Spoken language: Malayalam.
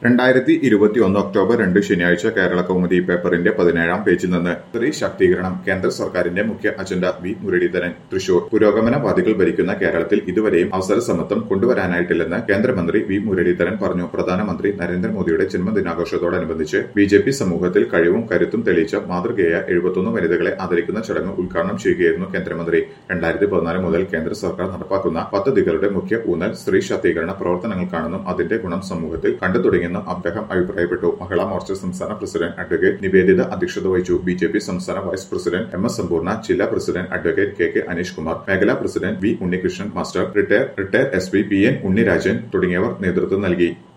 രണ്ടായിരത്തി ഇരുപത്തിയൊന്ന് ഒക്ടോബർ രണ്ട് ശനിയാഴ്ച കേരള കൗമുദി പേപ്പറിന്റെ പതിനേഴാം പേജിൽ നിന്ന് സ്ത്രീ ശാക്തീകരണം കേന്ദ്ര സർക്കാരിന്റെ മുഖ്യ അജണ്ട വി മുരളീധരൻ തൃശൂർ പുരോഗമനവാദികൾ ഭരിക്കുന്ന കേരളത്തിൽ ഇതുവരെയും അവസര സമത്വം കൊണ്ടുവരാനായിട്ടില്ലെന്ന് കേന്ദ്രമന്ത്രി വി മുരളീധരൻ പറഞ്ഞു പ്രധാനമന്ത്രി നരേന്ദ്രമോദിയുടെ ജന്മദിനാഘോഷത്തോടനുബന്ധിച്ച് ബി ജെ പി സമൂഹത്തിൽ കഴിവും കരുത്തും തെളിയിച്ച മാതൃകയായ എഴുപത്തൊന്ന് വനിതകളെ ആദരിക്കുന്ന ചടങ്ങ് ഉദ്ഘാടനം ചെയ്യുകയായിരുന്നു കേന്ദ്രമന്ത്രി രണ്ടായിരത്തി പതിനാല് മുതൽ കേന്ദ്ര സർക്കാർ നടപ്പാക്കുന്ന പദ്ധതികളുടെ മുഖ്യ ഊന്നൽ സ്ത്രീ ശാക്തീകരണ പ്രവർത്തനങ്ങൾക്കാണെന്നും അതിന്റെ ഗുണം സമൂഹത്തിൽ കണ്ടു തുടങ്ങിയെന്നും അദ്ദേഹം അഭിപ്രായപ്പെട്ടു മഹിളാ മോർച്ച സംസ്ഥാന പ്രസിഡന്റ് അഡ്വക്കേറ്റ് നിവേദിത അധ്യക്ഷത വഹിച്ചു ബി ജെ പി സംസ്ഥാന വൈസ് പ്രസിഡന്റ് എം എസ് സമ്പൂർണ്ണ ജില്ലാ പ്രസിഡന്റ് അഡ്വക്കേറ്റ് കെ കെ അനീഷ് കുമാർ മേഖലാ president V Unnikrishnan master retire retire S P P N Unnirajan തുടങ്ങിയവർ നേതൃത്വം നൽകി